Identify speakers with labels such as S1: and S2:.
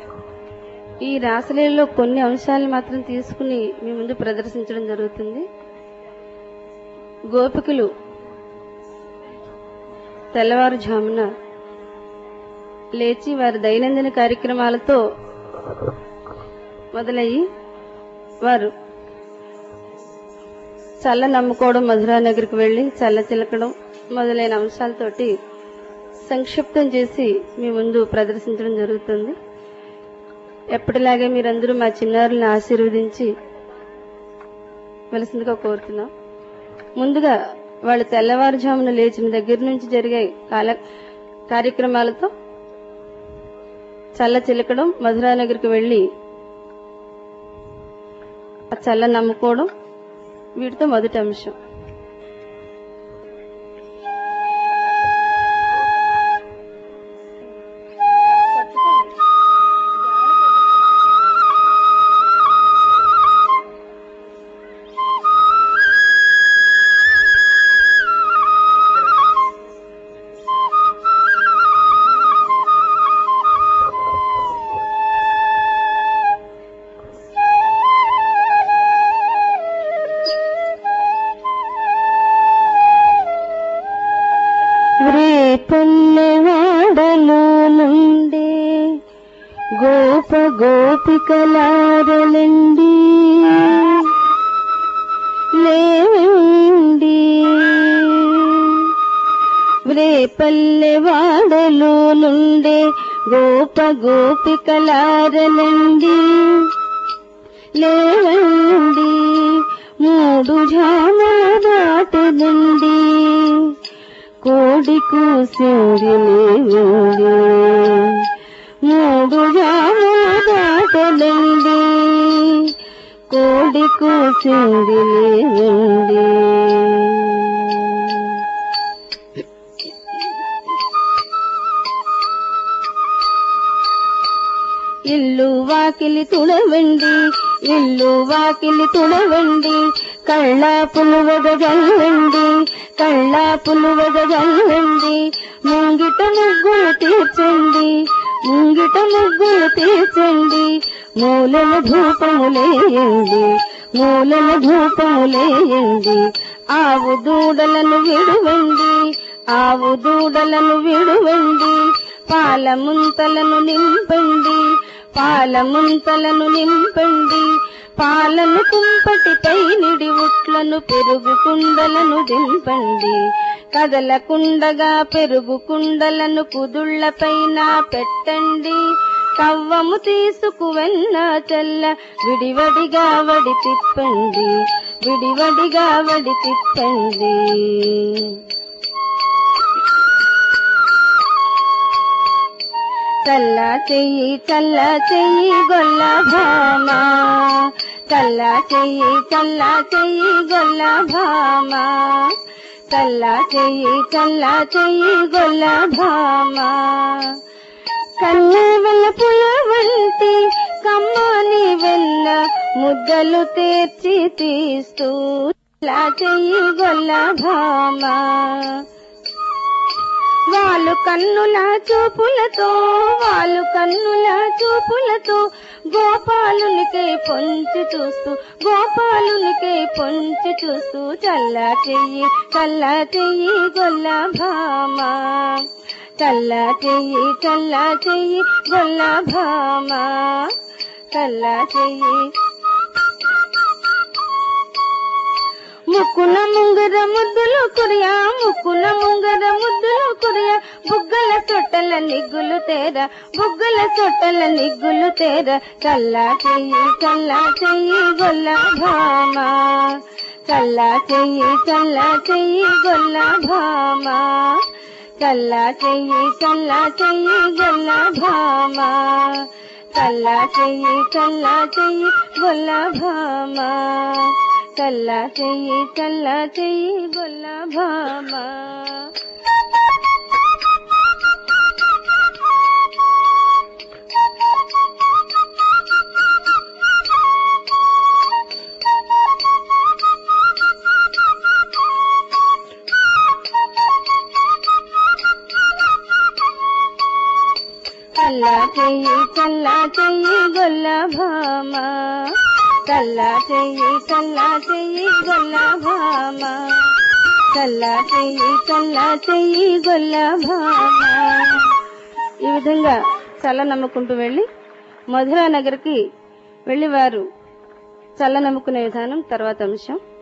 S1: ఈ రాసలీలలో కొన్ని అంశాలు మాత్రం తీసుకుని మీ ముందు ప్రదర్శించడం జరుగుతుంది గోపికలు తెల్లవారుజామున లేచి వారి దైనందిన కార్యక్రమాలతో మొదలయ్యి వారు చల్ల నమ్ముకోవడం మధురానగర్కి వెళ్లి చల్ల చిలకడం మొదలైన అంశాలతోటి సంక్షిప్తం చేసి మీ ముందు ప్రదర్శించడం జరుగుతుంది ఎప్పటిలాగే మీరందరూ మా చిన్నారులను ఆశీర్వదించి వెలసిందిగా కోరుతున్నాం ముందుగా వాళ్ళు తెల్లవారుజామున లేచిన దగ్గర నుంచి జరిగే కాల కార్యక్రమాలతో చల్ల చిలకడం మధురానగర్కి వెళ్లి ఆ చల్ల నమ్ముకోవడం వీటితో మొదటి అంశం
S2: రేపల్లెవాడలో నుండి గోప గోపికలారలండి లేవండి రేపల్లెవాడలో నుండే గోప గోపికలారలండి లేవండి మూడు జాముల దాటదండి కోడి కూసింది లేవండి మూడు జాముల దాటదండి కోడి కూసింది లేవండి ఇల్లు వాకిలి తుడవండి ఇల్లు వాకిలి తుడవండి కళ్ళ పులువగ జల్లండి కళ్ళ పులువగ జల్లండి ముంగిట ముగ్గులు తీర్చండి ముంగిట ముగ్గులు తీర్చండి మూలల ధూపములేయండి మూలల ధూపములేయండి ఆవు దూడలను విడువండి ఆవు దూడలను విడువండి పాల ముంతలను నింపండి పాల ముంతలను నింపండి పాలను కుంపటిపై నిడి ఉట్లను పెరుగు కుండలను దింపండి కదలకుండగా పెరుగు కుండలను కుదుళ్లపైన పెట్టండి కవ్వము తీసుకు వెన్న చల్ల విడివడిగా వడి తిప్పండి విడివడిగా వడి తిప్పండి చల్ల చెయ్యి చల్ల చెయ్యి గొల్ల భామ చల్ల చెయ్యి చల్ల చెయ్యి గొల్ల భామ చల్ల చెయ్యి చల్ల చెయ్యి గొల్ల భామ కన్ను వెల్లపుల వంటి కమ్మని వెల్ల ముద్దలు తీర్చి తీస్తూ చల్ల చెయ్యి గొల్ల భామ వాళ్ళు కన్నుల చూపులతో వాళ్ళు కన్నుల చూపులతో గోపాలునికై పొంచి చూస్తూ గోపాలునికై పొంచి చూస్తూ చల్ల చెయ్యి చల్ల చెయ్యి గొల్ల భామ చల్ల చెయ్యి చల్ల చెయ్యి గొల్ల భామ చల్ల చెయ్యి ముక్కున ముంగర ముద్దులు కురియా ముక్కున ముంగర ముద్దులు కురియా బుగ్గల సొట్టల నిగ్గులు తేర బుగ్గల సొట్టల నిగ్గులు తేర చల్ల చెయ్యి చల్ల చెయ్యి గొల్ల భామ చల్ల చెయ్యి చల్ల చెయ్యి గొల్ల భామ చల్ల చెయ్యి చల్ల చెయ్యి గొల్ల భామ చల్ల చెయ్యి చల్ల చెయ్యి గొల్ల భామ చల్ల చెయ్యి చల్ల చెయ్యి గొల్ల భామ చల్ల చల్ల చెయ్యి చల్ల చెయ్యి గొల్ల భామ చల్ల చెయ్యి చల్ల చెయ్యి గొల్ల భామ చల్ల చెయ్యి చల్ల చెయ్యి గొల్ల భామ
S1: ఈ విధంగా చల్ల నమ్ముకుంటూ వెళ్ళి మధురా నగర్కి వెళ్ళి వారు చల్ల నమ్ముకునే విధానం తర్వాత అంశం